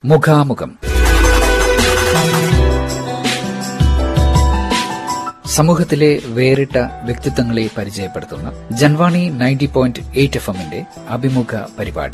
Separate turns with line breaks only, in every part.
മുഖാമുഖം സമൂഹത്തിലെ വേറിട്ട വ്യക്തിത്വങ്ങളെ പരിചയപ്പെടുത്തുന്ന Janvani ninety point eight F എമ്മിന്റെ അഭിമുഖ പരിപാടി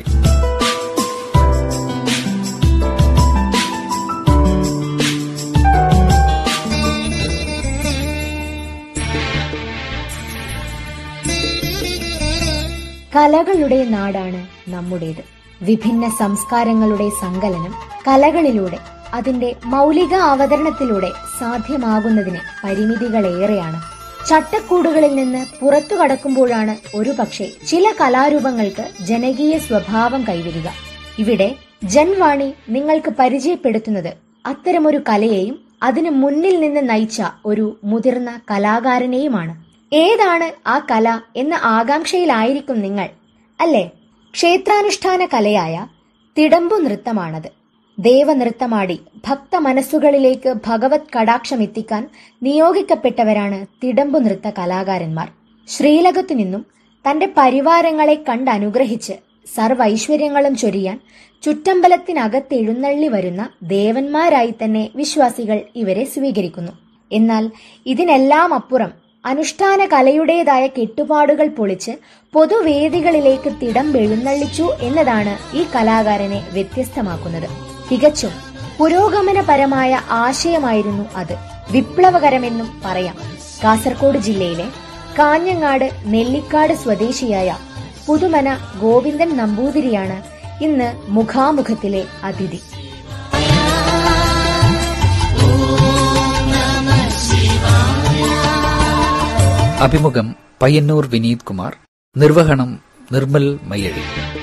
കലകളുടെ നാടാണ് നമ്മുടേത് വിഭിന്ന സംസ്കാരങ്ങളുടെ സങ്കലനം കലകളിലൂടെ അതിന്റെ മൗലിക അവതരണത്തിലൂടെ സാധ്യമാകുന്നതിന് പരിമിതികളേറെയാണ് ചട്ടക്കൂടുകളിൽ നിന്ന് പുറത്തു കടക്കുമ്പോഴാണ് ഒരുപക്ഷെ ചില കലാരൂപങ്ങൾക്ക് ജനകീയ സ്വഭാവം കൈവരിക ഇവിടെ ജൻവാണി നിങ്ങൾക്ക് പരിചയപ്പെടുത്തുന്നത് അത്തരമൊരു കലയെയും അതിനു മുന്നിൽ നിന്ന് നയിച്ച ഒരു മുതിർന്ന കലാകാരനെയുമാണ് ഏതാണ് ആ കല എന്ന ആകാംക്ഷയിലായിരിക്കും നിങ്ങൾ അല്ലേ ക്ഷേത്രാനുഷ്ഠാന കലയായ തിടമ്പു നൃത്തമാണത് ദേവനൃത്തമാടി ഭക്ത മനസ്സുകളിലേക്ക് ഭഗവത് കടാക്ഷം എത്തിക്കാൻ നിയോഗിക്കപ്പെട്ടവരാണ് തിടമ്പു നൃത്ത കലാകാരന്മാർ ശ്രീലകത്തു നിന്നും തന്റെ പരിവാരങ്ങളെ കണ്ടനുഗ്രഹിച്ച് സർവൈശ്വര്യങ്ങളും ചൊരിയാൻ ചുറ്റമ്പലത്തിനകത്തെഴുന്നള്ളി വരുന്ന ദേവന്മാരായി തന്നെ വിശ്വാസികൾ ഇവരെ സ്വീകരിക്കുന്നു എന്നാൽ ഇതിനെല്ലാം അപ്പുറം അനുഷ്ഠാന കലയുടേതായ കെട്ടുപാടുകൾ പൊളിച്ച് പൊതുവേദികളിലേക്ക് തിടമ്പെഴുന്നള്ളിച്ചു എന്നതാണ് ഈ കലാകാരനെ വ്യത്യസ്തമാക്കുന്നത് തികച്ചും പുരോഗമനപരമായ ആശയമായിരുന്നു അത് വിപ്ലവകരമെന്നും പറയാം കാസർഗോഡ് ജില്ലയിലെ കാഞ്ഞങ്ങാട് നെല്ലിക്കാട് സ്വദേശിയായ പുതുമന ഗോവിന്ദൻ നമ്പൂതിരിയാണ് ഇന്ന് മുഖാമുഖത്തിലെ അതിഥി
അഭിമുഖം പയ്യന്നൂർ വിനീത് കുമാർ നിർവഹണം നിർമ്മൽ മയ്യഴി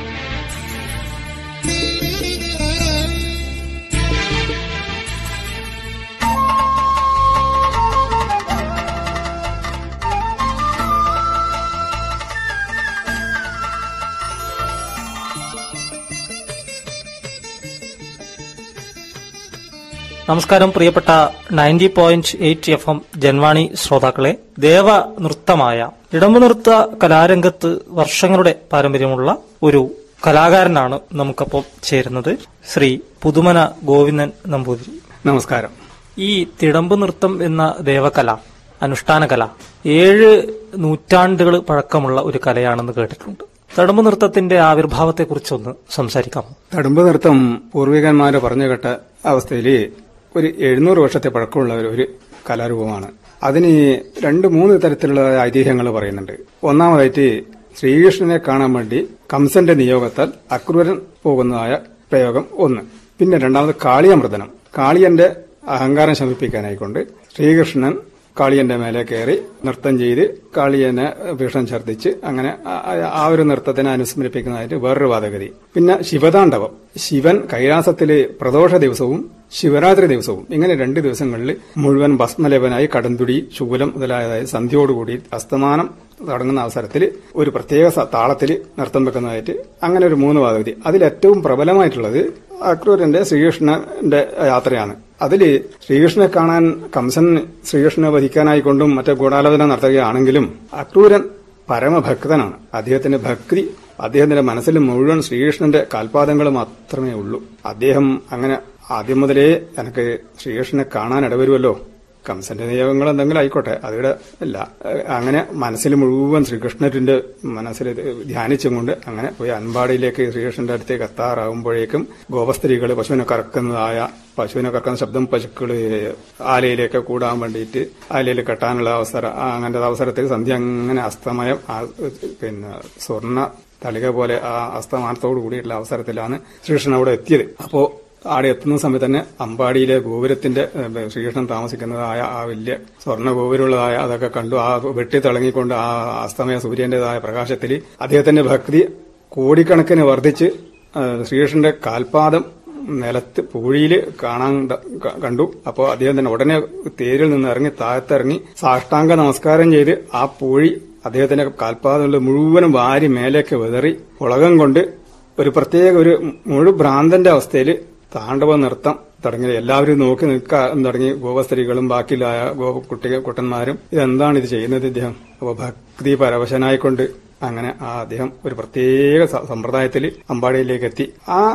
നമസ്കാരം പ്രിയപ്പെട്ട ninety point eight F M Janvani ശ്രോതാക്കളെ ദേവ നൃത്തമായ ഇടമ്പു നൃത്ത കലാരംഗത്ത് വർഷങ്ങളുടെ പാരമ്പര്യമുള്ള ഒരു കലാകാരനാണ് നമുക്കൊപ്പം ചേരുന്നത് ശ്രീ പുതുമന ഗോവിന്ദൻ നമ്പൂതിരി
നമസ്കാരം
ഈ തിടമ്പ് നൃത്തം എന്ന ദേവകല അനുഷ്ഠാന കല ഏഴ് നൂറ്റാണ്ടുകൾ പഴക്കമുള്ള ഒരു കലയാണെന്ന് കേട്ടിട്ടുണ്ട് തടമ്പ് നൃത്തത്തിന്റെ ആവിർഭാവത്തെക്കുറിച്ചൊന്ന് സംസാരിക്കാം
തടുമ്പ് നൃത്തം പൂർവികന്മാര് പറഞ്ഞു കേട്ട അവസ്ഥയിൽ ഒരു എഴുന്നൂറ് വർഷത്തെ പഴക്കമുള്ള ഒരു- ഒരു കലാരൂപമാണ് അതിന് രണ്ട് മൂന്ന് തരത്തിലുള്ള ഐതിഹ്യങ്ങൾ പറയുന്നുണ്ട് ഒന്നാമതായിട്ട് ശ്രീകൃഷ്ണനെ കാണാൻ വേണ്ടി കംസന്റെ നിയോഗത്താൽ അക്രൂരൻ പോകുന്നതായ പ്രയോഗം ഒന്ന് പിന്നെ രണ്ടാമത് കാളിയമർദ്ദനം കാളിയന്റെ അഹങ്കാരം ശമിപ്പിക്കാനായിക്കൊണ്ട് ശ്രീകൃഷ്ണൻ കാളിയന്റെ മേലെ കയറി നൃത്തം ചെയ്ത് കാളിയനെ ഭീഷണം ഛർദ്ദിച്ച് അങ്ങനെ ആ- ആ- ആ ഒരു നൃത്തത്തിനെ അനുസ്മരിപ്പിക്കുന്നതായിട്ട് വേറൊരു വാദഗതി പിന്നെ ശിവതാണ്ഡവം ശിവൻ കൈലാസത്തിലെ പ്രദോഷ ദിവസവും ശിവരാത്രി ദിവസവും ഇങ്ങനെ രണ്ട് ദിവസങ്ങളിൽ മുഴുവൻ ഭസ്മലേപനായി കടന്തുടി ശൂലം മുതലായതായ സന്ധ്യയോടുകൂടി അസ്തമാനം തുടങ്ങുന്ന അവസരത്തിൽ ഒരു പ്രത്യേക സ- താളത്തിൽ നൃത്തം വെക്കുന്നതായിട്ട് അങ്ങനെ ഒരു മൂന്ന് വാദഗതി അതിൽ ഏറ്റവും പ്രബലമായിട്ടുള്ളത് അക്രൂരന്റെ ശ്രീകൃഷ്ണന്റെ യാത്രയാണ് അതില് ശ്രീകൃഷ്ണനെ കാണാൻ കംസൻ ശ്രീകൃഷ്ണനെ വധിക്കാനായിക്കൊണ്ടും മറ്റേ ഗൂഢാലോചന നടത്തുകയാണെങ്കിലും അക്രൂരൻ പരമഭക്തനാണ് അദ്ദേഹത്തിന്റെ ഭക്തി അദ്ദേഹത്തിന്റെ മനസ്സിൽ മുഴുവൻ ശ്രീകൃഷ്ണന്റെ കാൽപാദങ്ങൾ മാത്രമേ ഉള്ളൂ അദ്ദേഹം അങ്ങനെ ആദ്യം മുതലേ എനിക്ക് ശ്രീകൃഷ്ണനെ കാണാൻ ഇടവരുമല്ലോ കംസന്റെ നിയോഗങ്ങൾ എന്തെങ്കിലും ആയിക്കോട്ടെ അതിവിടെ ഇല്ല ഏഹ് അങ്ങനെ മനസ്സിൽ മുഴുവൻ ശ്രീകൃഷ്ണന്റെ മനസ്സിൽ ഇത് ധ്യാനിച്ചും കൊണ്ട് അങ്ങനെ പോയി അൻപാടിയിലേക്ക് ശ്രീകൃഷ്ണന്റെ അടുത്തേക്ക് എത്താറാകുമ്പോഴേക്കും ഗോപസ്ത്രീകൾ പശുവിനെ കറക്കുന്നതായ പശുവിനെ കറക്കുന്ന ശബ്ദം പശുക്കള് ആലയിലേക്ക് കൂടാൻ വേണ്ടിയിട്ട് ആലയിൽ കെട്ടാനുള്ള അവസരം ആ അങ്ങനത്തെ അവസരത്തിൽ സന്ധ്യ അങ്ങനെ അസ്തമയം ആ, പിന്നെ സ്വർണ്ണ തളിക പോലെ ആ അസ്തമാനത്തോടു കൂടിയിട്ടുള്ള അവസരത്തിലാണ് ശ്രീകൃഷ്ണൻ അവിടെ എത്തിയത് അപ്പോ ആടെ എത്തുന്ന സമയത്ത് തന്നെ അമ്പാടിയിലെ ഗോപുരത്തിന്റെ ഏഹ്, ശ്രീകൃഷ്ണൻ താമസിക്കുന്നതായ ആ വലിയ സ്വർണ്ണ ഗോപുരമുള്ളതായ അതൊക്കെ കണ്ടു ആ വെട്ടി തിളങ്ങിക്കൊണ്ട് ആ അസ്തമയ സൂര്യന്റേതായ പ്രകാശത്തിൽ അദ്ദേഹത്തിന്റെ ഭക്തി കോടിക്കണക്കിന് വർദ്ധിച്ച് ഏഹ്, ശ്രീകൃഷ്ണന്റെ കാൽപാദം നിലത്ത് പൂഴിയിൽ കാണാൻ ക- ക- കണ്ടു അപ്പോൾ അദ്ദേഹം തന്നെ ഉടനെ തേരിൽ നിന്ന് ഇറങ്ങി താഴത്തിറങ്ങി സാഷ്ടാംഗ നമസ്കാരം ചെയ്ത് ആ പൂഴി അദ്ദേഹത്തിന്റെ കാൽപാദങ്ങളിൽ മുഴുവനും വാരി മേലേക്ക് വിതറി ഉളകം കൊണ്ട് ഒരു പ്രത്യേക ഒരു മുഴു ഭ്രാന്തന്റെ അവസ്ഥയിൽ താണ്ഡവ നൃത്തം തുടങ്ങി എല്ലാവരും നോക്കി നിൽക്കാൻ തുടങ്ങി ഗോപസ്ത്രീകളും ബാക്കിയുള്ള ഗോപ കുട്ടികൾ കുട്ടന്മാരും ഇതെന്താണ് ഇത് ചെയ്യുന്നത് ഇദ്ദേഹം അപ്പോൾ ഭക്തി പരവശനായിക്കൊണ്ട് അങ്ങനെ ആ അദ്ദേഹം ഒരു പ്രത്യേക സ- സമ്പ്രദായത്തിൽ അമ്പാടിയിലേക്ക് എത്തി ആ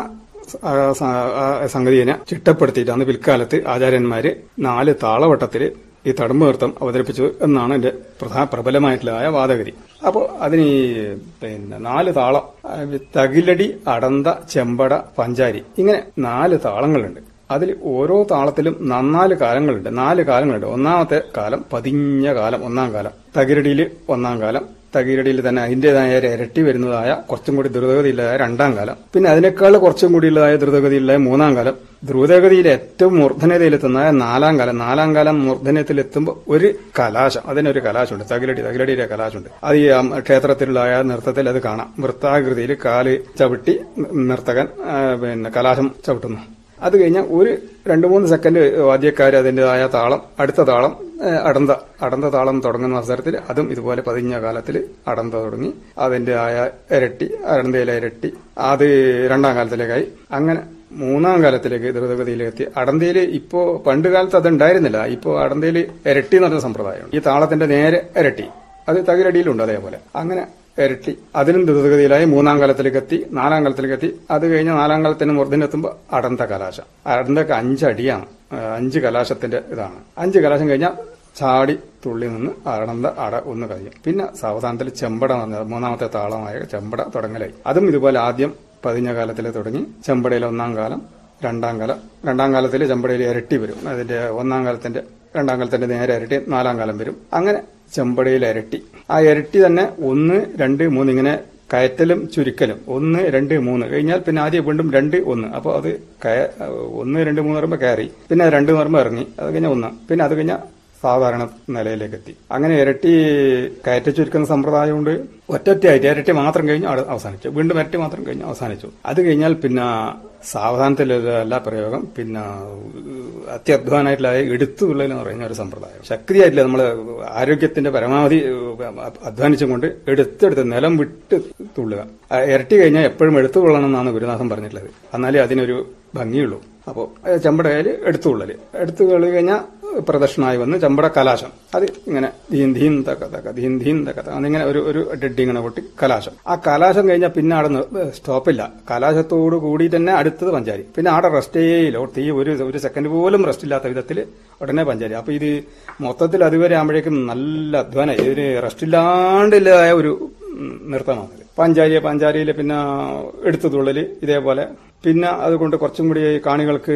ആ സ- ആ സംഗതിയെ ചിട്ടപ്പെടുത്തിയിട്ടാണ് പിൽക്കാലത്ത് ആചാര്യന്മാര് നാല് താളവട്ടത്തില് ഈ തടമ്പ് നൃത്തം അവതരിപ്പിച്ചത് എന്നാണ് എന്റെ പ്രധാന പ്രബലമായിട്ടുള്ള വാദഗതി അപ്പോൾ അതിന് ഈ പിന്നെ നാല് താളം ആ, തകിലടി അടന്ത ചെമ്പട പഞ്ചാരി ഇങ്ങനെ നാല് താളങ്ങളുണ്ട് അതിൽ ഓരോ താളത്തിലും നന്നാല് കാലങ്ങളുണ്ട് നാല് കാലങ്ങളുണ്ട് ഒന്നാമത്തെ കാലം പതിഞ്ഞ കാലം ഒന്നാം കാലം തകിരടിയിൽ ഒന്നാം കാലം തകിരടിയിൽ തന്നെ അതിന്റേതായ ഒരു ഇരട്ടി വരുന്നതായ കുറച്ചും കൂടി ദ്രുതഗതിയിലായ രണ്ടാം കാലം പിന്നെ അതിനേക്കാൾ കുറച്ചും കൂടിയുള്ളതായ ദ്രുതഗതിയിലായ മൂന്നാം കാലം ദ്രുതഗതിയിൽ ഏറ്റവും മൂർധന്യതയിലെത്തുന്ന നാലാം കാലം നാലാം കാലം മൂർധന്യത്തിലെത്തുമ്പോൾ ഒരു കലാശം അതിനൊരു കലാശമുണ്ട് തകിലടി തകിലടിയുടെ കലാശമുണ്ട് അത് ഈ അം- ക്ഷേത്രത്തിലുള്ള നൃത്തത്തിൽ അത് കാണാം വൃത്താകൃതിയിൽ കാല് ചവിട്ടി നർത്തകൻ ആ, പിന്നെ കലാശം ചവിട്ടുന്നു അത് കഴിഞ്ഞാൽ ഒരു രണ്ട് മൂന്ന് സെക്കൻഡ് വാദ്യക്കാർ അതിൻ്റെതായ താളം അടുത്ത താളം ഏ, അടന്ത അടന്ത താളം തുടങ്ങുന്ന അവസരത്തിൽ അതും ഇതുപോലെ പതിഞ്ഞ കാലത്തിൽ അടന്ത തുടങ്ങി അതിന്റെ ആയ ഇരട്ടി അടന്തയിലെ ഇരട്ടി അത് രണ്ടാം കാലത്തിലേക്കായി അങ്ങനെ മൂന്നാം കാലത്തിലേക്ക് ദ്രുതഗതിയിലെത്തി അടന്തയിൽ ഇപ്പോ പണ്ട് കാലത്ത് അത് ഉണ്ടായിരുന്നില്ല ഇപ്പോ അടന്തയിൽ ഇരട്ടി എന്ന് പറഞ്ഞ സമ്പ്രദായമാണ് ഈ താളത്തിന്റെ നേരെ ഇരട്ടി അത് തകിലടിയിലുണ്ട് അതേപോലെ അങ്ങനെ ഇരട്ടി അതിലും ദ്രുതഗതിയിലായി മൂന്നാം കാലത്തിലേക്ക് എത്തി നാലാം കാലത്തിലേക്ക് എത്തി അത് കഴിഞ്ഞ് നാലാം കാലത്തിന് മുർദ്ദിനെത്തുമ്പോൾ അടന്ത കലാശം അടന്തക്ക് അഞ്ചടിയാണ് ആ, അഞ്ച് കലാശത്തിന്റെ ഇതാണ് അഞ്ച് കലാശം കഴിഞ്ഞാൽ ചാടി തുള്ളി നിന്ന് അടന്ത അട ഒന്ന് കഴിയും പിന്നെ സാവധാനത്തിൽ ചെമ്പട എന്ന് പറഞ്ഞത് മൂന്നാമത്തെ താളമായ ചെമ്പട തുടങ്ങലായി അതും ഇതുപോലെ ആദ്യം പതിഞ്ഞ കാലത്തിൽ തുടങ്ങി ചെമ്പടയിൽ ഒന്നാം കാലം രണ്ടാം കാലം രണ്ടാം കാലത്തിൽ ചെമ്പടയിൽ ഇരട്ടി വരും അതിന്റെ ഒന്നാം കാലത്തിന്റെ രണ്ടാം കാലത്തിന്റെ നേരെ ഇരട്ടി നാലാം കാലം വരും അങ്ങനെ ചെമ്പടയിൽ ഇരട്ടി ആ ഇരട്ടി തന്നെ ഒന്ന് രണ്ട് മൂന്ന് ഇങ്ങനെ കയറ്റലും ചുരുക്കലും ഒന്ന് രണ്ട് മൂന്ന് കഴിഞ്ഞാൽ പിന്നെ ആദ്യം വീണ്ടും രണ്ട് ഒന്ന് അപ്പോൾ അത് കയ- ഒന്ന് രണ്ട് മൂന്ന് പറയുമ്പോൾ കയറി പിന്നെ രണ്ട് എന്ന് പറയുമ്പോൾ ഇറങ്ങി അത് കഴിഞ്ഞാൽ ഒന്ന് പിന്നെ അത് കഴിഞ്ഞാൽ സാധാരണ നിലയിലേക്ക് എത്തി അങ്ങനെ ഇരട്ടി കയറ്റ ചുരുക്കുന്ന സമ്പ്രദായമുണ്ട് ഒറ്റൊറ്റയായിട്ട് ഇരട്ടി മാത്രം കഴിഞ്ഞ് അവിടെ അവസാനിച്ചു വീണ്ടും ഇരട്ടി മാത്രം കഴിഞ്ഞ് അവസാനിച്ചു അത് കഴിഞ്ഞാൽ പിന്നെ സാവധാനത്തിലുള്ള പ്രയോഗം പിന്നെ അത്യധ്വാനായിട്ടുള്ള എടുത്തുള്ളൽ എന്ന് പറയുന്ന ഒരു സമ്പ്രദായം ശക്തിയായിട്ടില്ല നമ്മൾ ആരോഗ്യത്തിന്റെ പരമാവധി അധ്വാനിച്ചും കൊണ്ട് എടുത്തെടുത്ത് നിലം വിട്ട് തുള്ളുക ആ, ഇരട്ടി കഴിഞ്ഞാൽ എപ്പോഴും എടുത്തു കൊള്ളണം എന്നാണ് ഗുരുനാഥൻ പറഞ്ഞിട്ടുള്ളത് എന്നാലേ അതിനൊരു ഭംഗിയുള്ളൂ അപ്പോൾ ചെമ്പടയിൽ എടുത്തുകൊള്ളല് എടുത്തു കൊള്ളി കഴിഞ്ഞാൽ പ്രദക്ഷിണമായി വന്ന് ചെമ്പട കലാശം അത് ഇങ്ങനെ ധീൻ ധീൻ തക്ക തക്ക ധീൻ ധീൻ തക്ക തക്ക എന്നിങ്ങനെ ഒരു ഒരു ഡെഡി ഇങ്ങനെ പൊട്ടി കലാശം ആ കലാശം കഴിഞ്ഞാൽ പിന്നെ അവിടെ നി- സ്റ്റോപ്പില്ല കലാശത്തോട് കൂടി തന്നെ അടുത്തത് പഞ്ചാരി പിന്നെ അവിടെ റെസ്റ്റ് ചെയ്യില്ല തീ ഒരു ഒരു സെക്കൻഡ് പോലും റെസ്റ്റ് ഇല്ലാത്ത വിധത്തിൽ ഉടനെ പഞ്ചാരി അപ്പൊ ഇത് മൊത്തത്തിൽ അതുവരെ ആകുമ്പോഴേക്കും നല്ല അധ്വാനം ഇതിന് റെസ്റ്റ് ഇല്ലാണ്ടില്ലായ ഒരു ഉം, നൃത്തമാണത് പഞ്ചാരിയെ പഞ്ചാരിയിൽ പിന്നെ എടുത്തു തുള്ളല് ഇതേപോലെ പിന്നെ അതുകൊണ്ട് കുറച്ചും കൂടി കാണികൾക്ക്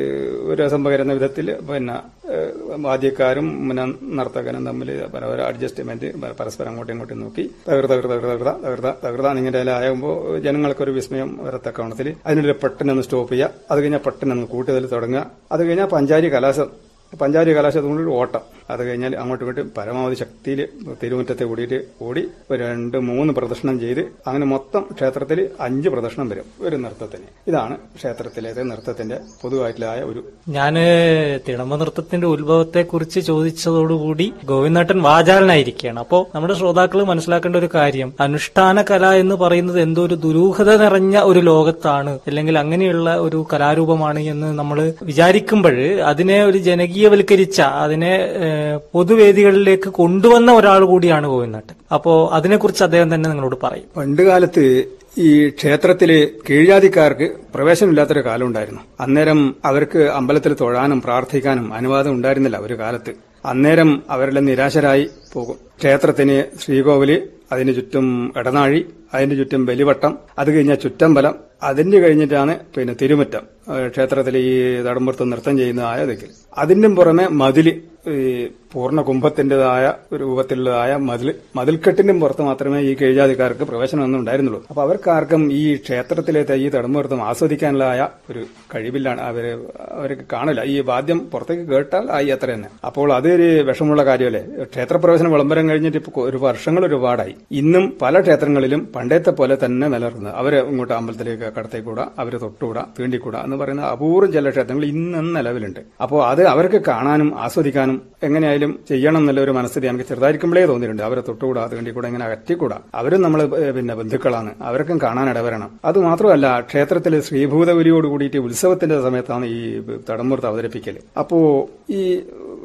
ഒരു രസം പകരുന്ന വിധത്തിൽ പിന്നെ ഏഹ്, വാദ്യക്കാരും പിന്നെ നർത്തകനും തമ്മിൽ പല പല അഡ്ജസ്റ്റ്മെന്റ് പരസ്പരം അങ്ങോട്ടും ഇങ്ങോട്ടും നോക്കി തകർത്ത തകർത്ത തകർത്ത തകർത്ത തകർത്ത ഇങ്ങനെ ആകുമ്പോൾ ജനങ്ങൾക്കൊരു വിസ്മയം വരത്തക്കവണത്തിൽ അതിനൊരു പെട്ടെന്നൊന്ന് സ്റ്റോപ്പ് ചെയ്യുക അത് കഴിഞ്ഞാൽ പെട്ടെന്നൊന്ന് കൂടുതൽ തുടങ്ങുക അത് കഴിഞ്ഞാൽ പഞ്ചാരി കലാശം പഞ്ചാരി കലാശത്തുകൊണ്ട് ഒരു ഓട്ടം അത് കഴിഞ്ഞാൽ അങ്ങോട്ടും ഇങ്ങോട്ടും പരമാവധി ശക്തിയിൽ തിരുമുറ്റത്തെ ഓടിയിട്ട് ഓടി ഒരു രണ്ട് മൂന്ന് പ്രദർശനം ചെയ്ത് അങ്ങനെ മൊത്തം ക്ഷേത്രത്തിൽ അഞ്ച് പ്രദർശനം വരും ഒരു നൃത്തത്തിന് ഇതാണ് ക്ഷേത്രത്തിലെ നൃത്തത്തിന്റെ പൊതുവായിട്ടുള്ള ഒരു
ഞാന് തിടമ്പ നൃത്തത്തിന്റെ ഉത്ഭവത്തെ കുറിച്ച് ചോദിച്ചതോടുകൂടി ഗോവിന്ദേട്ടൻ വാചാലനായിരിക്കുകയാണ് അപ്പോ നമ്മുടെ ശ്രോതാക്കൾ മനസ്സിലാക്കേണ്ട ഒരു കാര്യം അനുഷ്ഠാന കല എന്ന് പറയുന്നത് എന്തോ ഒരു ദുരൂഹത നിറഞ്ഞ ഒരു ലോകത്താണ് അല്ലെങ്കിൽ അങ്ങനെയുള്ള ഒരു കലാരൂപമാണ് എന്ന് നമ്മൾ വിചാരിക്കുമ്പോൾ അതിനെ ഒരു ജനകീയവൽക്കരിച്ച അതിനെ ഏഹ്, പൊതുവേദികളിലേക്ക് കൊണ്ടുവന്ന ഒരാൾ കൂടിയാണ് ഗോവിന്ദേട്ടൻ അപ്പോ അതിനെക്കുറിച്ച് അദ്ദേഹം തന്നെ നിങ്ങളോട് പറയും
പണ്ട് കാലത്ത് ഈ ക്ഷേത്രത്തില് കീഴ്ജാതിക്കാർക്ക് പ്രവേശനമില്ലാത്തൊരു കാലം ഉണ്ടായിരുന്നു അന്നേരം അവർക്ക് അമ്പലത്തിൽ തൊഴാനും പ്രാർത്ഥിക്കാനും അനുവാദം ഉണ്ടായിരുന്നില്ല ഒരു കാലത്ത് അന്നേരം അവരെല്ലാം നിരാശരായി പോകും ക്ഷേത്രത്തിന് ശ്രീകോവില് അതിന് ചുറ്റും ഇടനാഴി അതിന്റെ ചുറ്റും ബലിവട്ടം അത് കഴിഞ്ഞാൽ ചുറ്റമ്പലം അതിന്റെ കഴിഞ്ഞിട്ടാണ് പിന്നെ തിരുമുറ്റം ഏഹ് ക്ഷേത്രത്തിൽ ഈ തടമ്പുറത്ത് നൃത്തം ചെയ്യുന്നതായ ദിക്കിൽ അതിന്റെ പുറമെ മതില് ഈ പൂർണ്ണ കുംഭത്തിന്റേതായ രൂപത്തിലുള്ളതായ മതിൽ മതിൽക്കെട്ടിന്റെ പുറത്ത് മാത്രമേ ഈ കീഴ്ജാതിക്കാർക്ക് പ്രവേശനമൊന്നും ഉണ്ടായിരുന്നുള്ളൂ അപ്പൊ അവർക്കാർക്കും ഈ ക്ഷേത്രത്തിലെ ഈ തടമ്പുറത്തും ആസ്വദിക്കാനുള്ളതായ ഒരു കഴിവില്ലാണ് അവര് അവർക്ക് കാണില്ല ഈ വാദ്യം പുറത്തേക്ക് കേട്ടാൽ ആയി അത്ര തന്നെ അപ്പോൾ അതൊരു വിഷമമുള്ള കാര്യമല്ലേ ക്ഷേത്രപ്രവേശന വിളംബരം കഴിഞ്ഞിട്ട് ഇപ്പൊ ഒരു വർഷങ്ങൾ ഒരുപാടായി ഇന്നും പല ക്ഷേത്രങ്ങളിലും പണ്ടത്തെ പോലെ തന്നെ നിലനിർത്തുന്നത് അവര് ഇങ്ങോട്ട് അമ്പലത്തിലേക്ക് കടത്തേക്കൂടാ അവര് തൊട്ടുകൂടാ തീണ്ടിക്കൂടാ എന്ന് പറയുന്ന അപൂർവം ചില ക്ഷേത്രങ്ങൾ ഇന്നും നിലവിലുണ്ട് അപ്പോൾ അത് അവർക്ക് കാണാനും ആസ്വദിക്കാനും എങ്ങനെയായാലും ചെയ്യണം എന്നുള്ള ഒരു മനസ്ഥിതി എനിക്ക് ചെറുതായിരിക്കുമ്പോഴേ തോന്നിയിട്ടുണ്ട് അവരെ തൊട്ടുകൂടാ തീണ്ടിക്കൂടാ ഇങ്ങനെ അകറ്റിക്കൂടാ അവരും നമ്മൾ പിന്നെ ബന്ധുക്കളാണ് അവർക്കും കാണാൻ ഇടവരണം അത് മാത്രമല്ല ക്ഷേത്രത്തിൽ ശ്രീഭൂതബലിയോട് കൂടിയിട്ട് ഉത്സവത്തിന്റെ സമയത്താണ് ഈ തടമ്പുറത്ത് അവതരിപ്പിക്കൽ അപ്പോ ഈ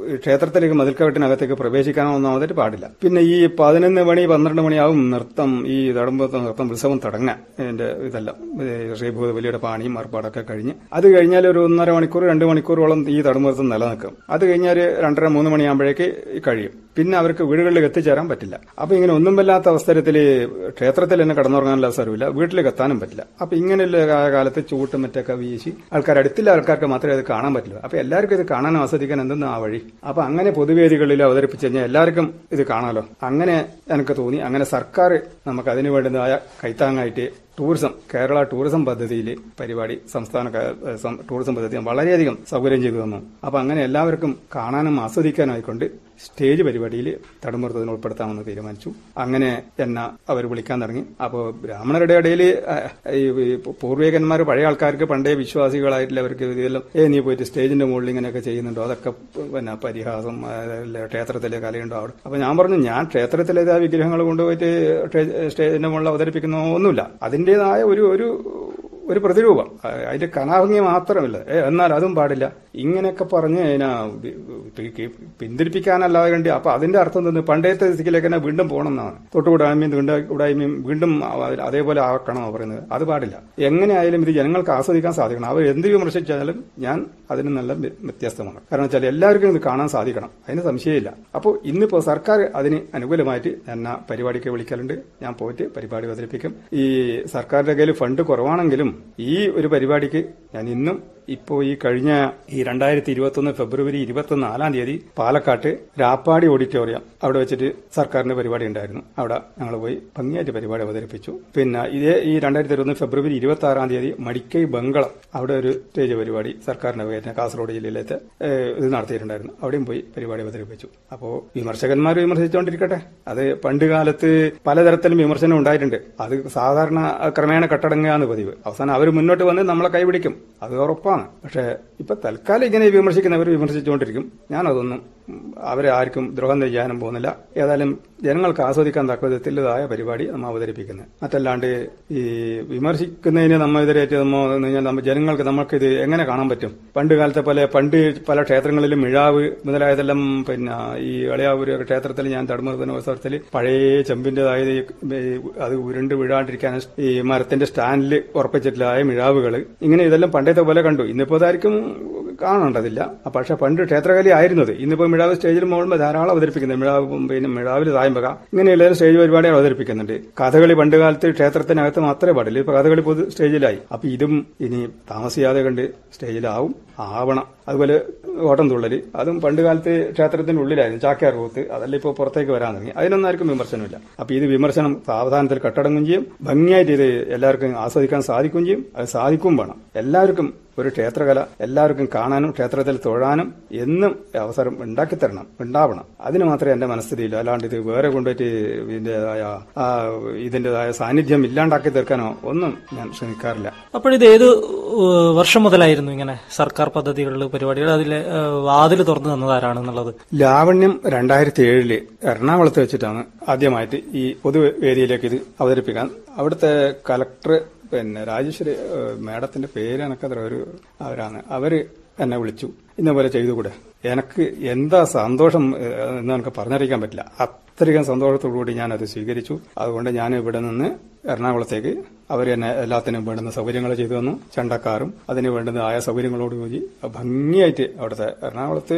ക്ഷേത്രത്തിലേക്ക് മതിൽക്കവട്ടിനകത്തേക്ക് പ്രവേശിക്കാനോ ഒന്നാമതായിട്ട് പാടില്ല പിന്നെ ഈ പതിനൊന്ന് മണി പന്ത്രണ്ട് മണിയാവും നൃത്തം ഈ തടമ്പത്തെ നൃത്തം ഉത്സവം തുടങ്ങാൻ ഇതിന്റെ ഇതെല്ലാം ശ്രീഭൂത വലിയുടെ പാണിയും ഏർപ്പാടൊക്കെ കഴിഞ്ഞ് അത് കഴിഞ്ഞാൽ ഒരു ഒന്നര മണിക്കൂർ രണ്ട് മണിക്കൂറോളം ഈ തടമ്പുനൃത്തം നിലനിൽക്കും അത് കഴിഞ്ഞാൽ രണ്ടര മൂന്ന് മണിയാകുമ്പോഴേക്ക് കഴിയും പിന്നെ അവർക്ക് വീടുകളിലേക്ക് എത്തിച്ചേരാൻ പറ്റില്ല അപ്പൊ ഇങ്ങനെ ഒന്നും വല്ലാത്ത അവസരത്തിൽ ക്ഷേത്രത്തിൽ തന്നെ കടന്നുറങ്ങാനുള്ള അവസരമില്ല വീട്ടിലേക്ക് എത്താനും പറ്റില്ല അപ്പൊ ഇങ്ങനെയുള്ള കാ- കാലത്ത് ചൂട്ടും മറ്റൊക്കെ വീശി ആൾക്കാർ അടുത്തുള്ള ആൾക്കാർക്ക് മാത്രമേ അത് കാണാൻ പറ്റുള്ളൂ അപ്പൊ എല്ലാവർക്കും ഇത് കാണാൻ ആസ്വദിക്കാൻ എന്തെന്ന് ആ വഴി അപ്പൊ അങ്ങനെ പൊതുവേദികളിൽ അവതരിപ്പിച്ചു കഴിഞ്ഞാൽ എല്ലാവർക്കും ഇത് കാണാലോ അങ്ങനെ എനിക്ക് തോന്നി അങ്ങനെ സർക്കാർ നമുക്ക് അതിനു വേണ്ടുന്നതായ കൈത്താങ്ങായിട്ട് ടൂറിസം കേരള ടൂറിസം പദ്ധതിയിൽ പരിപാടി സംസ്ഥാന ക- ഏഹ് സം- ടൂറിസം പദ്ധതി വളരെയധികം സൗകര്യം ചെയ്തു തന്നു അപ്പൊ അങ്ങനെ എല്ലാവർക്കും കാണാനും ആസ്വദിക്കാനും ആയിക്കൊണ്ട് സ്റ്റേജ് പരിപാടിയിൽ തടമുറത്തതിന് ഉൾപ്പെടുത്താമെന്ന് തീരുമാനിച്ചു അങ്ങനെ എന്നെ അവർ വിളിക്കാൻ തുടങ്ങി അപ്പോൾ ബ്രാഹ്മണരുടെ ഇടയിൽ ഈ പൂർവികന്മാർ പഴയ ആൾക്കാർക്ക് പണ്ടേ വിശ്വാസികളായിട്ടുള്ള അവർക്ക് ഇതെല്ലാം ഏ നീ പോയിട്ട് സ്റ്റേജിന്റെ മുകളിൽ ഇങ്ങനെയൊക്കെ ചെയ്യുന്നുണ്ടോ അതൊക്കെ പിന്നെ പരിഹാസം അതല്ല ക്ഷേത്രത്തിലെ കലയുണ്ടോ അവിടെ അപ്പൊ ഞാൻ പറഞ്ഞു ഞാൻ ക്ഷേത്രത്തിലെ ആ വിഗ്രഹങ്ങൾ കൊണ്ടുപോയിട്ട് സ്റ്റേ- സ്റ്റേജിന്റെ മുകളിൽ അവതരിപ്പിക്കുന്ന ഒന്നുമില്ല അതിന്റേതായ ഒരു ഒരു ഒരു പ്രതിരൂപം അ- അതിന്റെ കലാഭംഗി മാത്രമല്ല ഏ, എന്നാൽ അതും പാടില്ല ഇങ്ങനെയൊക്കെ പറഞ്ഞ് അതിനാ വി- വി- വി- പിന്തിരിപ്പിക്കാനല്ലാതെ കണ്ടി അപ്പൊ അതിന്റെ അർത്ഥം തന്നെ പണ്ടത്തെ സ്ഥിതിയിലേക്ക് തന്നെ വീണ്ടും പോകണം എന്നാണ് തൊട്ടുകൂടായ്മയും വീണ്ടും വീണ്ടും അവ- അതേപോലെ ആക്കണം പറയുന്നത് അത് പാടില്ല എങ്ങനെയായാലും ഇത് ജനങ്ങൾക്ക് ആസ്വദിക്കാൻ സാധിക്കണം അവർ എന്ത് വിമർശിച്ചാലും ഞാൻ അതിന് നല്ല വ്യ- വ്യത്യസ്തമാണ് കാരണം വെച്ചാൽ എല്ലാവർക്കും ഇത് കാണാൻ സാധിക്കണം അതിന് സംശയമില്ല അപ്പോൾ ഇന്നിപ്പോ സർക്കാർ അതിന് അനുകൂലമായിട്ട് എന്നെ പരിപാടിക്ക് വിളിക്കലുണ്ട് ഞാൻ പോയിട്ട് പരിപാടി അവതരിപ്പിക്കും ഈ സർക്കാരിന്റെ കയ്യിൽ ഫണ്ട് കുറവാണെങ്കിലും ഈ ഒരു പരിപാടിക്ക് ഞാൻ ഇന്നും ഇപ്പോ ഈ കഴിഞ്ഞ ഈ രണ്ടായിരത്തി ഇരുപത്തൊന്ന് ഫെബ്രുവരി ഇരുപത്തിനാലാം തീയതി പാലക്കാട്ട് രാപ്പാടി ഓഡിറ്റോറിയം അവിടെ വെച്ചിട്ട് സർക്കാരിന്റെ പരിപാടി ഉണ്ടായിരുന്നു അവിടെ ഞങ്ങൾ പോയി ഭംഗിയായിട്ട് പരിപാടി അവതരിപ്പിച്ചു പിന്നെ ഇതേ ഈ രണ്ടായിരത്തി ഇരുപത്തൊന്ന് ഫെബ്രുവരി ഇരുപത്തി ആറാം തീയതി മടിക്കൈ ബംഗളം അവിടെ ഒരു സ്റ്റേജ് പരിപാടി സർക്കാരിന്റെ പേരിന് കാസർഗോഡ് ജില്ലയിലത്തെ ഏഹ്, ഇത് നടത്തിയിട്ടുണ്ടായിരുന്നു അവിടെയും പോയി പരിപാടി അവതരിപ്പിച്ചു അപ്പോ വിമർശകന്മാർ വിമർശിച്ചുകൊണ്ടിരിക്കട്ടെ അത് പണ്ട് കാലത്ത് പലതരത്തിലും വിമർശനം ഉണ്ടായിട്ടുണ്ട് അത് സാധാരണ ക്രമേണ കട്ടടങ്ങുകയാണ് പതിവ് അവസാനം അവർ മുന്നോട്ട് വന്ന് നമ്മളെ കൈപിടിക്കും അത് ഉറപ്പാണ് പക്ഷെ ഇപ്പൊ തൽക്കാലം ഇങ്ങനെ വിമർശിക്കുന്നവർ വിമർശിച്ചുകൊണ്ടിരിക്കും ഞാനതൊന്നും ഉം, അവരെ ആർക്കും ദ്രോഹം ചെയ്യാനും പോകുന്നില്ല ഏതായാലും ജനങ്ങൾക്ക് ആസ്വദിക്കാൻ തക്ക വിധത്തിലുള്ളതായ പരിപാടി നമ്മൾ അവതരിപ്പിക്കുന്നത് മറ്റല്ലാണ്ട് ഈ വിമർശിക്കുന്നതിന് നമ്മൾ എതിരേറ്റ് നമ്മ എന്ന് കഴിഞ്ഞാൽ നമ്മ ജനങ്ങൾക്ക് നമ്മൾക്ക് ഇത് എങ്ങനെ കാണാൻ പറ്റും പണ്ട് കാലത്തെ പോലെ പണ്ട് പല ക്ഷേത്രങ്ങളിലും മിഴാവ് മുതലായതെല്ലാം പിന്നെ ഈ ഇളയാവൂര് ക്ഷേത്രത്തിൽ ഞാൻ തടുമുറുന്ന അവസരത്തിൽ പഴയ ചെമ്പിന്റേതായത് ഈ അത് ഉരുണ്ട് വീഴാണ്ടിരിക്കാൻ ഈ മരത്തിന്റെ സ്റ്റാൻഡിൽ ഉറപ്പിച്ചിട്ടുള്ളതായ മിഴാവുകൾ ഇങ്ങനെ ഇതെല്ലാം പണ്ടത്തെ പോലെ കണ്ടു ഇന്നിപ്പോ അതായിരിക്കും കാണേണ്ടതില്ല ആ, പക്ഷെ പണ്ട് ക്ഷേത്രകലി ആയിരുന്നത് ഇന്നിപ്പോ മിഴാവ് സ്റ്റേജിൽ മുകളിൽ ധാരാളം അവതരിപ്പിക്കുന്നത് മിഴാവ് പിന്നെ മിഴാവിൽ തായമ്പക ഇങ്ങനെയുള്ള സ്റ്റേജ് പരിപാടികൾ അവതരിപ്പിക്കുന്നുണ്ട് കഥകളി പണ്ട് കാലത്ത് ക്ഷേത്രത്തിനകത്ത് മാത്രമേ പാടില്ല ഇപ്പൊ കഥകളി പൊതു സ്റ്റേജിലായി അപ്പൊ ഇതും ഇനി താമസിയാതെ കണ്ട് സ്റ്റേജിലാവും ആവണം അതുപോലെ ഓട്ടം തുള്ളല് അതും പണ്ട് കാലത്ത് ക്ഷേത്രത്തിന്റെ ഉള്ളിലായിരുന്നു ചാക്യാർ കൂത്ത് അതല്ല ഇപ്പോൾ പുറത്തേക്ക് വരാൻ തുടങ്ങി അതിനൊന്നും ആർക്കും വിമർശനമില്ല അപ്പൊ ഇത് വിമർശനം സാവധാനത്തിൽ കട്ടടങ്ങുകയും ചെയ്യും ഭംഗിയായിട്ട് ഇത് എല്ലാവർക്കും ആസ്വദിക്കാൻ സാധിക്കുകയും ചെയ്യും അത് സാധിക്കുകയും വേണം എല്ലാവർക്കും ഒരു ക്ഷേത്രകല എല്ലാവർക്കും കാണാനും ക്ഷേത്രത്തിൽ തൊഴാനും എന്നും അവസരം ഉണ്ടാക്കി തരണം ഉണ്ടാവണം അതിന് മാത്രമേ എന്റെ മനസ്ഥിതിയില്ല അല്ലാണ്ട് ഇത് വേറെ കൊണ്ടുപോയിട്ട് ഇതിന്റേതായ ആ ഇതിന്റേതായ സാന്നിധ്യം ഇല്ലാണ്ടാക്കി തീർക്കാനോ ഒന്നും ഞാൻ ശ്രമിക്കാറില്ല
അപ്പോഴിത് ഏത് ഏഹ്, വർഷം മുതലായിരുന്നു ഇങ്ങനെ സർക്കാർ പദ്ധതികളിൽ പരിപാടികൾ അതിലെ ഏഹ്, വാതിൽ തുറന്നു തന്നതാരാണെന്നുള്ളത്
ലാവണ്യം രണ്ടായിരത്തി ഏഴില് എറണാകുളത്ത് വെച്ചിട്ടാണ് ആദ്യമായിട്ട് ഈ പൊതുവേദിയിലേക്ക് ഇത് അവതരിപ്പിക്കാൻ അവിടുത്തെ കലക്ടർ പിന്നെ രാജേശ്വരി ഏഹ്, മാഡത്തിന്റെ പേര് എനക്കത്ര ഒരു അവരാണ് അവര് എന്നെ വിളിച്ചു ഇന്നപോലെ ചെയ്തുകൂടെ എനിക്ക് എന്താ സന്തോഷം ഏഹ്, എന്ന് എനിക്ക് പറഞ്ഞറിയിക്കാൻ പറ്റില്ല അത്രയും സന്തോഷത്തോടു കൂടി ഞാൻ അത് സ്വീകരിച്ചു അതുകൊണ്ട് ഞാൻ ഇവിടെ നിന്ന് എറണാകുളത്തേക്ക് അവർ തന്നെ എല്ലാത്തിനും വേണ്ടുന്ന സൗകര്യങ്ങൾ ചെയ്തു തന്നു ചണ്ടക്കാറും അതിന് വേണ്ടുന്ന ആയ സൗകര്യങ്ങളോടുകൂടി ഭംഗിയായിട്ട് അവിടുത്തെ എറണാകുളത്ത്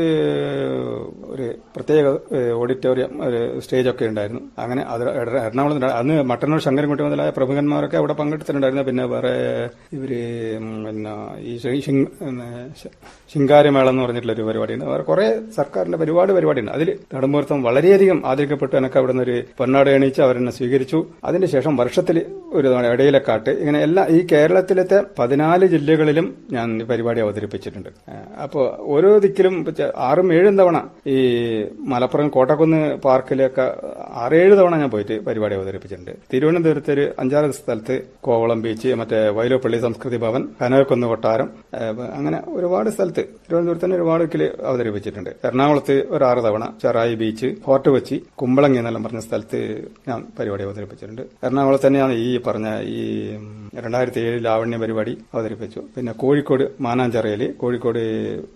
ഒരു പ്രത്യേക ഏഹ്, ഓഡിറ്റോറിയം ഒരു സ്റ്റേജൊക്കെ ഉണ്ടായിരുന്നു അങ്ങനെ അത് എറ- എറണാകുളത്ത് ഉണ്ടാ- അന്ന് മട്ടന്നൂർ ശങ്കരൻകുട്ടി മുതലായ പ്രമുഖന്മാരൊക്കെ അവിടെ പങ്കെടുത്തിട്ടുണ്ടായിരുന്നു പിന്നെ വേറെ ഇവര് ഉം, പിന്നെ ഈ ശി- ശിങ്- പിന്നെ ശ- ശിങ്കാരമേളം എന്ന് പറഞ്ഞിട്ടുള്ള ഒരു പരിപാടിയുണ്ട് വേറെ കുറെ സർക്കാരിന്റെ ഒരുപാട് പരിപാടിയുണ്ട് അതിൽ നെടുമ്പുറത്തം വളരെയധികം ആദരിക്കപ്പെട്ടു എനിക്ക് അവിടെ നിന്ന് ഒരു പൊന്നാട എണീച്ച് അവരെന്നെ സ്വീകരിച്ചു അതിനുശേഷം വർഷത്തിൽ ഒരു തവണ ഇടയിലക്കാട്ട് ഇങ്ങനെ എല്ലാ ഈ കേരളത്തിലത്തെ പതിനാല് ജില്ലകളിലും ഞാൻ ഈ പരിപാടി അവതരിപ്പിച്ചിട്ടുണ്ട് അപ്പോൾ ഓരോ ദിക്കിലും ഇപ്പൊ ചെ- ആറും ഏഴും തവണ ഈ മലപ്പുറം കോട്ടക്കുന്ന് പാർക്കിലൊക്കെ ആറേഴ് തവണ ഞാൻ പോയിട്ട് പരിപാടി അവതരിപ്പിച്ചിട്ടുണ്ട് തിരുവനന്തപുരത്ത് ഒരു അഞ്ചാറ് സ്ഥലത്ത് കോവളം ബീച്ച് മറ്റേ വൈലോപ്പള്ളി സംസ്കൃതി ഭവൻ കനകക്കുന്ന് കൊട്ടാരം ഏഹ് അങ്ങനെ ഒരുപാട് സ്ഥലത്ത് തിരുവനന്തപുരത്ത് തന്നെ ഒരുപാട് ദിക്കിൽ അവതരിപ്പിച്ചിട്ടുണ്ട് എറണാകുളത്ത് ഒരു ആറ് തവണ ചെറായി ബീച്ച് ഫോർട്ട് കൊച്ചി കുമ്പളങ്ങി എന്നെല്ലാം പറഞ്ഞ സ്ഥലത്ത് ഞാൻ പരിപാടി അവതരിപ്പിച്ചിട്ടുണ്ട് എറണാകുളത്ത് തന്നെയാണ് ഈ പറഞ്ഞ ഈ രണ്ടായിരത്തി ഏഴ് ലാവണ്യ പരിപാടി അവതരിപ്പിച്ചു പിന്നെ കോഴിക്കോട് മാനാഞ്ചിറയിൽ കോഴിക്കോട്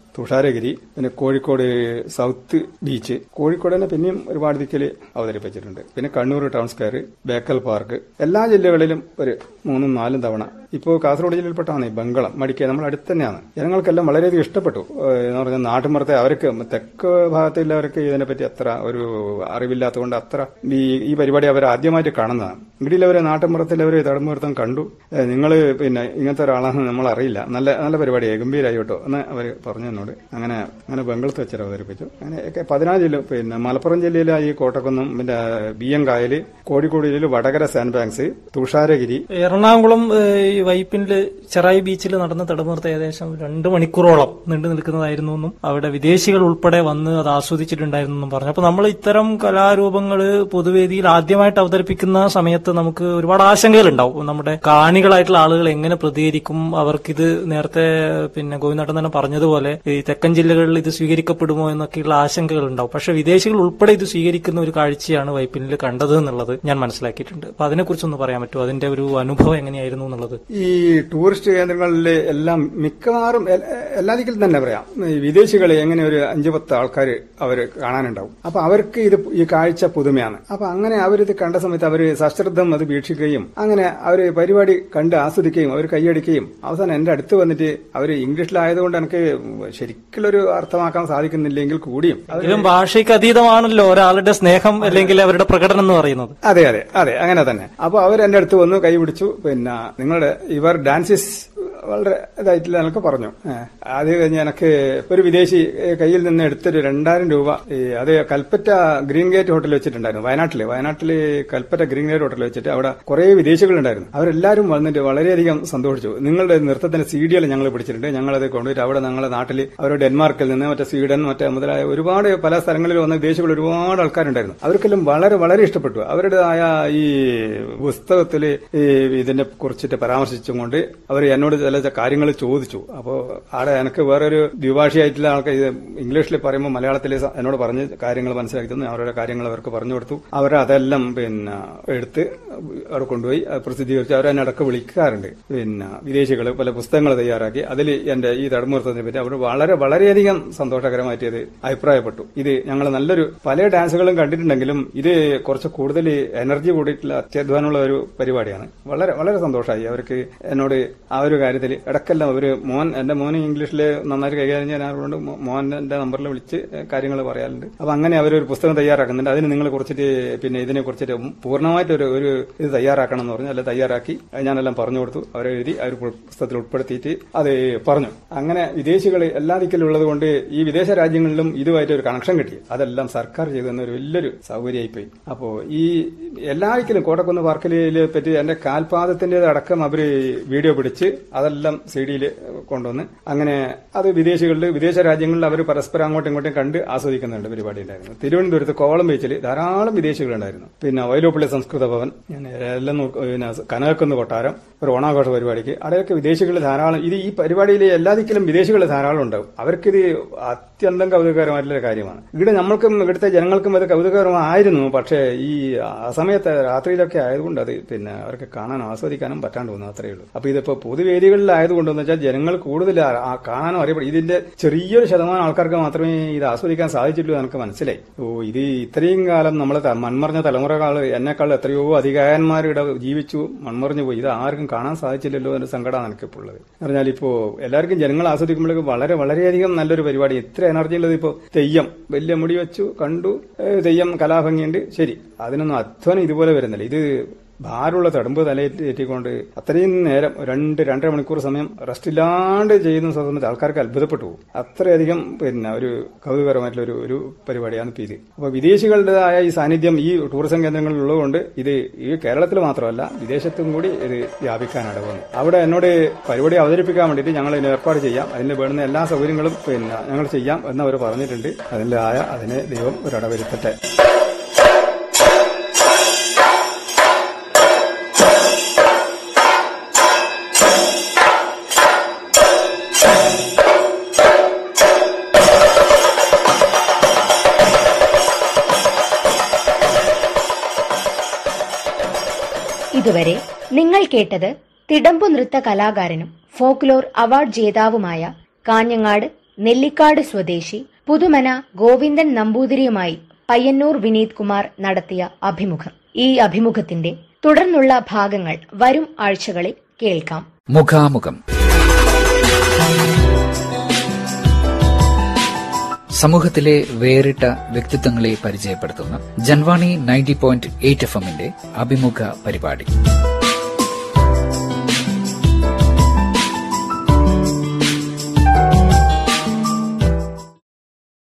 തുഷാരഗിരി പിന്നെ കോഴിക്കോട് സൗത്ത് ബീച്ച് കോഴിക്കോട് തന്നെ പിന്നെയും ഒരുപാട് ദിക്കൽ അവതരിപ്പിച്ചിട്ടുണ്ട് പിന്നെ Kannur town square Bekal park എല്ലാ ജില്ലകളിലും ഒരു മൂന്നും നാലും തവണ ഇപ്പോൾ കാസർഗോഡ് ജില്ലയിൽപ്പെട്ടാണ് ഈ ബംഗളം മടിക്ക നമ്മൾ അടുത്ത് തന്നെയാണ് ജനങ്ങൾക്കെല്ലാം വളരെയധികം ഇഷ്ടപ്പെട്ടു ഏഹ് എന്ന് പറഞ്ഞാൽ നാട്ടുമ്പുറത്തെ അവർക്ക് തെക്ക് ഭാഗത്തുള്ളവർക്ക് ഇതിനെപ്പറ്റി അത്ര ഒരു അറിവില്ലാത്തതുകൊണ്ട് അത്ര ഈ ഈ പരിപാടി അവർ ആദ്യമായിട്ട് കാണുന്നതാണ് ഇങ്ങടിയിൽ അവർ നാട്ടുമ്പുറത്തിൽ അവർ തടമ്പുറത്തം കണ്ടു നിങ്ങൾ പിന്നെ ഇങ്ങനത്തെ ഒരാളാണെന്ന് നമ്മൾ അറിയില്ല നല്ല നല്ല പരിപാടിയായി ഗംഭീരായി കേട്ടോ എന്ന് അവർ പറഞ്ഞു എന്നോട് അങ്ങനെ അങ്ങനെ ബംഗളത്ത് വെച്ചത് അവതരിപ്പിച്ചു അങ്ങനെ ഒക്കെ പതിനാല് ജില്ല പിന്നെ മലപ്പുറം ജില്ലയിലെ ഈ കോട്ടക്കുന്നം പിന്നെ ബി എം കായല് കോഴിക്കോട് ജില്ലയിൽ വടകര സാൻഡ് ബാങ്ക്സ് തുഷാരഗിരി
എറണാകുളം ഏഹ്, ഈ വൈപ്പിനില് ചെറായി ബീച്ചിൽ നടന്ന തടമുറത്ത് ഏകദേശം രണ്ട് മണിക്കൂറോളം നീണ്ടു നിൽക്കുന്നതായിരുന്നു എന്നും അവിടെ വിദേശികൾ ഉൾപ്പെടെ വന്ന് അത് ആസ്വദിച്ചിട്ടുണ്ടായിരുന്നു എന്നും പറഞ്ഞു അപ്പൊ നമ്മൾ ഇത്തരം കലാരൂപങ്ങൾ പൊതുവേദിയിൽ ആദ്യമായിട്ട് അവതരിപ്പിക്കുന്ന സമയത്ത് നമുക്ക് ഒരുപാട് ആശങ്കകൾ ഉണ്ടാവും നമ്മുടെ കാണികളായിട്ടുള്ള ആളുകൾ എങ്ങനെ പ്രതികരിക്കും അവർക്കിത് നേരത്തെ പിന്നെ ഗോവിന്ദാട്ടൻ തന്നെ പറഞ്ഞതുപോലെ ഈ തെക്കൻ ജില്ലകളിൽ ഇത് സ്വീകരിക്കപ്പെടുമോ എന്നൊക്കെയുള്ള ആശങ്കകൾ ഉണ്ടാവും പക്ഷെ വിദേശികൾ ഉൾപ്പെടെ ഇത് സ്വീകരിക്കുന്ന ഒരു കാഴ്ചയാണ് വൈപ്പിനിൽ കണ്ടത് എന്നുള്ളത് ഞാൻ മനസ്സിലാക്കിയിട്ടുണ്ട് അപ്പൊ അതിനെക്കുറിച്ചൊന്ന് പറയാൻ പറ്റുമോ അതിന്റെ ഒരു അനുഭവം എങ്ങനെയായിരുന്നു എന്നുള്ളത്
ഈ ടൂറിസ്റ്റ് കേന്ദ്രങ്ങളിൽ എല്ലാം മിക്കവാറും എ- എല്ലാ ദിക്കിലും തന്നെ പറയാം ഈ വിദേശികളെ എങ്ങനെ ഒരു അഞ്ചു പത്ത് ആൾക്കാർ അവർ കാണാനുണ്ടാവും അപ്പൊ അവർക്ക് ഇത് ഈ കാഴ്ച പുതുമയാണ് അപ്പൊ അങ്ങനെ അവരിത് കണ്ട സമയത്ത് അവർ സശ്രദ്ധം അത് വീക്ഷിക്കുകയും അങ്ങനെ അവർ പരിപാടി കണ്ട് ആസ്വദിക്കുകയും അവർ കൈയടിക്കുകയും അവസാനം എന്റെ അടുത്ത് വന്നിട്ട് അവർ ഇംഗ്ലീഷിലായതുകൊണ്ട് എനിക്ക് ശരിക്കുള്ളൊരു അർത്ഥമാക്കാൻ സാധിക്കുന്നില്ലെങ്കിൽ കൂടിയും അവർ
എങ്കിലും ഭാഷയ്ക്ക് അതീതമാണല്ലോ ഒരാളുടെ സ്നേഹം അല്ലെങ്കിൽ അവരുടെ പ്രകടനം എന്ന് പറയുന്നത്
അതെ അതെ അതെ അങ്ങനെ തന്നെ അപ്പൊ അവർ എന്റെ അടുത്ത് വന്നു കൈ പിടിച്ചു പിന്നെ നിങ്ങളുടെ ഇവർ ഡാൻസിസ് വളരെ ഇതായിട്ടില്ല എന്നൊക്കെ പറഞ്ഞു ഏ, അത് കഴിഞ്ഞ് എനിക്ക് ഒരു വിദേശി ഏ, കയ്യിൽ നിന്ന് എടുത്തൊരു രണ്ടായിരം രൂപ ഈ അത് കൽപ്പറ്റ ഗ്രീൻ ഗേറ്റ് ഹോട്ടലിൽ വെച്ചിട്ടുണ്ടായിരുന്നു വയനാട്ടില് വയനാട്ടില് കൽപ്പറ്റ ഗ്രീൻ ഗേറ്റ് ഹോട്ടലിൽ വെച്ചിട്ട് അവിടെ കുറെ വിദേശികളുണ്ടായിരുന്നു അവരെല്ലാവരും വന്നിട്ട് വളരെയധികം സന്തോഷിച്ചു നിങ്ങളുടെ നൃത്തത്തിന്റെ സീഡികൾ ഞങ്ങൾ പിടിച്ചിട്ടുണ്ട് ഞങ്ങളത് കൊണ്ടുപോയിട്ട് അവിടെ ഞങ്ങളുടെ നാട്ടിൽ അവർ ഡെൻമാർക്കിൽ നിന്ന് മറ്റേ സ്വീഡൻ മറ്റേ മുതലായ ഒരുപാട് പല സ്ഥലങ്ങളിൽ വന്ന വിദേശികൾ ഒരുപാട് ആൾക്കാരുണ്ടായിരുന്നു അവർക്കെല്ലാം വളരെ വളരെ ഇഷ്ടപ്പെട്ടു അവരുടേതായ ഈ പുസ്തകത്തിൽ ഈ ഇതിനെ കുറിച്ചിട്ട് പരാമർശിച്ചുകൊണ്ട് അവർ എന്നോട് ചില കാര്യങ്ങൾ ചോദിച്ചു അപ്പോൾ ആടെ എനിക്ക് വേറൊരു ദ്വിഭാഷയായിട്ടുള്ള ആൾക്കാർ ഇത് ഇംഗ്ലീഷിൽ പറയുമ്പോൾ മലയാളത്തിൽ എന്നോട് പറഞ്ഞ് കാര്യങ്ങൾ മനസ്സിലാക്കി തന്നു അവരുടെ കാര്യങ്ങൾ അവർക്ക് പറഞ്ഞു കൊടുത്തു അവർ അതെല്ലാം പിന്നെ എടുത്ത് അവിടെ കൊണ്ടുപോയി അത് പ്രസിദ്ധീകരിച്ച് അവർ എന്നെ അടക്കം വിളിക്കാറുണ്ട് പിന്നെ വിദേശികൾ പല പുസ്തകങ്ങൾ തയ്യാറാക്കി അതിൽ എന്റെ ഈ തടമുഹൂർത്തത്തിനെ പറ്റി അവർ വളരെ വളരെയധികം സന്തോഷകരമായിട്ട് ഇത് അഭിപ്രായപ്പെട്ടു ഇത് ഞങ്ങൾ നല്ലൊരു പല ഡാൻസുകളും കണ്ടിട്ടുണ്ടെങ്കിലും ഇത് കുറച്ച് കൂടുതൽ എനർജി കൂടിയിട്ടുള്ള അത്യാധ്വാനമുള്ള ഒരു പരിപാടിയാണ് വളരെ വളരെ സന്തോഷമായി അവർക്ക് എന്നോട് ആ ഒരു കാര്യത്തിൽ ഇടക്കെല്ലാം ഒരു മോൻ എന്റെ മോന് ഇംഗ്ലീഷിൽ നന്നായിട്ട് കൈകാര്യം ചെയ്യാൻ ആളുകൊണ്ട് മോന്റെ നമ്പറിൽ വിളിച്ച് കാര്യങ്ങൾ പറയാറുണ്ട് അപ്പൊ അങ്ങനെ അവരൊരു പുസ്തകം തയ്യാറാക്കുന്നുണ്ട് അതിന് നിങ്ങൾ കുറച്ചിട്ട് പിന്നെ ഇതിനെ കുറിച്ചിട്ട് പൂർണ്ണമായിട്ട് ഒരു ഒരു ഇത് തയ്യാറാക്കണം എന്ന് പറഞ്ഞു അല്ല തയ്യാറാക്കി അത് ഞാനെല്ലാം പറഞ്ഞു കൊടുത്തു അവരെ എഴുതി ആ ഒരു പുസ്തകത്തിൽ ഉൾപ്പെടുത്തിയിട്ട് അത് പറഞ്ഞു അങ്ങനെ വിദേശികൾ എല്ലാ ദിക്കിലുള്ളത് കൊണ്ട് ഈ വിദേശ രാജ്യങ്ങളിലും ഇതുമായിട്ട് ഒരു കണക്ഷൻ കിട്ടി അതെല്ലാം സർക്കാർ ചെയ്തു തന്ന ഒരു വലിയൊരു സൗകര്യമായിപ്പോയി അപ്പോ ഈ എല്ലാ ദിക്കിലും കോട്ടക്കുന്ന് പാർക്കിലെ പറ്റി എന്റെ കാൽപാദത്തിന്റെ അടക്കം അവര് വീഡിയോ പിടിച്ച് അതെല്ലാം സി ഡിയിൽ കൊണ്ടുവന്ന് അങ്ങനെ അത് വിദേശികളിൽ വിദേശ രാജ്യങ്ങളിൽ അവർ പരസ്പരം അങ്ങോട്ടും ഇങ്ങോട്ടും കണ്ട് ആസ്വദിക്കുന്നുണ്ട് പരിപാടി ഉണ്ടായിരുന്നു തിരുവനന്തപുരത്ത് കോവളം ബീച്ചിൽ ധാരാളം വിദേശികളുണ്ടായിരുന്നു പിന്നെ വൈലോപ്പള്ളി സംസ്കൃത ഭവൻ ഞാൻ എല്ലാം നോക്ക- പിന്നെ കനകക്കുന്ന് കൊട്ടാരം ഒരു ഓണാഘോഷ പരിപാടിക്ക് അവിടെയൊക്കെ വിദേശികൾ ധാരാളം ഇത് ഈ പരിപാടിയിൽ എല്ലാ ദിക്കിലും വിദേശികൾ ധാരാളം ഉണ്ടാവും അവർക്കിത് അത്യന്തം കൗതുകകരമായിട്ടുള്ള കാര്യമാണ് ഇവിടെ നമ്മൾക്കും ഇവിടുത്തെ ജനങ്ങൾക്കും അത് കൗതുകകരമായിരുന്നു പക്ഷേ ഈ ആ സമയത്ത് രാത്രിയിലൊക്കെ ആയതുകൊണ്ട് അത് പിന്നെ അവർക്ക് കാണാനും ആസ്വദിക്കാനും പറ്റാണ്ട് വന്നു അത്രയേ ഉള്ളൂ അപ്പൊ ഇതിപ്പോ പൊതുവേദികളിലായതുകൊണ്ടെന്ന് വെച്ചാൽ ജനങ്ങൾ കൂടുതൽ ആ- ആ കാണാനും അറിയപ്പെടും ഇതിന്റെ ചെറിയൊരു ശതമാനം ആൾക്കാർക്ക് മാത്രമേ ഇത് ആസ്വദിക്കാൻ സാധിച്ചുള്ളൂ എന്ന് എനിക്ക് മനസ്സിലായി ഓ ഇത് ഇത്രയും കാലം നമ്മളെ ത- മൺമറഞ്ഞ തലമുറകൾ എന്നെക്കാൾ എത്രയോ അധികായന്മാരുടെ ജീവിച്ചു മൺമറിഞ്ഞു പോയി ഇത് ആർക്കും കാണാൻ സാധിച്ചില്ലല്ലോ എന്ന സങ്കടമാണ് എനിക്കിപ്പോൾ ഉള്ളത് എന്ന് പറഞ്ഞാൽ ഇപ്പോ എല്ലാവർക്കും ജനങ്ങൾ ആസ്വദിക്കുമ്പോഴേക്കും വളരെ വളരെയധികം നല്ലൊരു പരിപാടി ഇത്ര എനർജി ഉള്ളത് ഇപ്പോ തെയ്യം വലിയ മുടി വെച്ചു കണ്ടു ഏ, തെയ്യം കലാഭംഗിയുണ്ട് ശരി അതിനൊന്നും അധ്വാനം ഇതുപോലെ വരുന്നില്ല ഇത് ഭാരമുള്ള തടുമ്പ് തലയേറ്റിക്കൊണ്ട് അത്രയും നേരം രണ്ട് രണ്ടര മണിക്കൂർ സമയം റെസ്റ്റ് ഇല്ലാണ്ട് ചെയ്യുന്ന സമയത്ത് ആൾക്കാർക്ക് അത്ഭുതപ്പെട്ടു പോകും അത്രയധികം പിന്നെ ഒരു കൗതുകകരമായിട്ടുള്ള ഒരു ഒരു പരിപാടിയാണ് ഇപ്പൊ ഇത് അപ്പൊ വിദേശികളുടേതായ ഈ സാന്നിധ്യം ഈ ടൂറിസം കേന്ദ്രങ്ങളിൽ ഉള്ളതുകൊണ്ട് ഇത് ഈ കേരളത്തിൽ മാത്രമല്ല വിദേശത്തും കൂടി ഇത് വ്യാപിക്കാൻ ഇടവന്നു അവിടെ എന്നോട് പരിപാടി അവതരിപ്പിക്കാൻ വേണ്ടിയിട്ട് ഞങ്ങൾ ഇതിന് ഏർപ്പാട് ചെയ്യാം അതിന് വേണ്ടുന്ന എല്ലാ സൗകര്യങ്ങളും പിന്നെ ഞങ്ങൾ ചെയ്യാം എന്ന് അവർ പറഞ്ഞിട്ടുണ്ട് അതിൻ്റെതായ അതിന് ദൈവം ഒരിടവരുത്തട്ടെ
ഇതുവരെ നിങ്ങൾ കേട്ടത് തിടമ്പു നൃത്ത കലാകാരനും ഫോക്ലോർ അവാർഡ് ജേതാവുമായ കാഞ്ഞങ്ങാട് നെല്ലിക്കാട് സ്വദേശി പുതുമന ഗോവിന്ദൻ നമ്പൂതിരിയുമായി പയ്യന്നൂർ വിനീത് കുമാർ നടത്തിയ അഭിമുഖം ഈ അഭിമുഖത്തിന്റെ തുടർന്നുള്ള ഭാഗങ്ങൾ വരും ആഴ്ചകളിൽ കേൾക്കാം
മുഖാമുഖം സമൂഹത്തിലെ വേറിട്ട വ്യക്തിത്വങ്ങളെ പരിചയപ്പെടുത്തുന്ന Janvani ninety point eight F എമ്മിന്റെ അഭിമുഖ പരിപാടി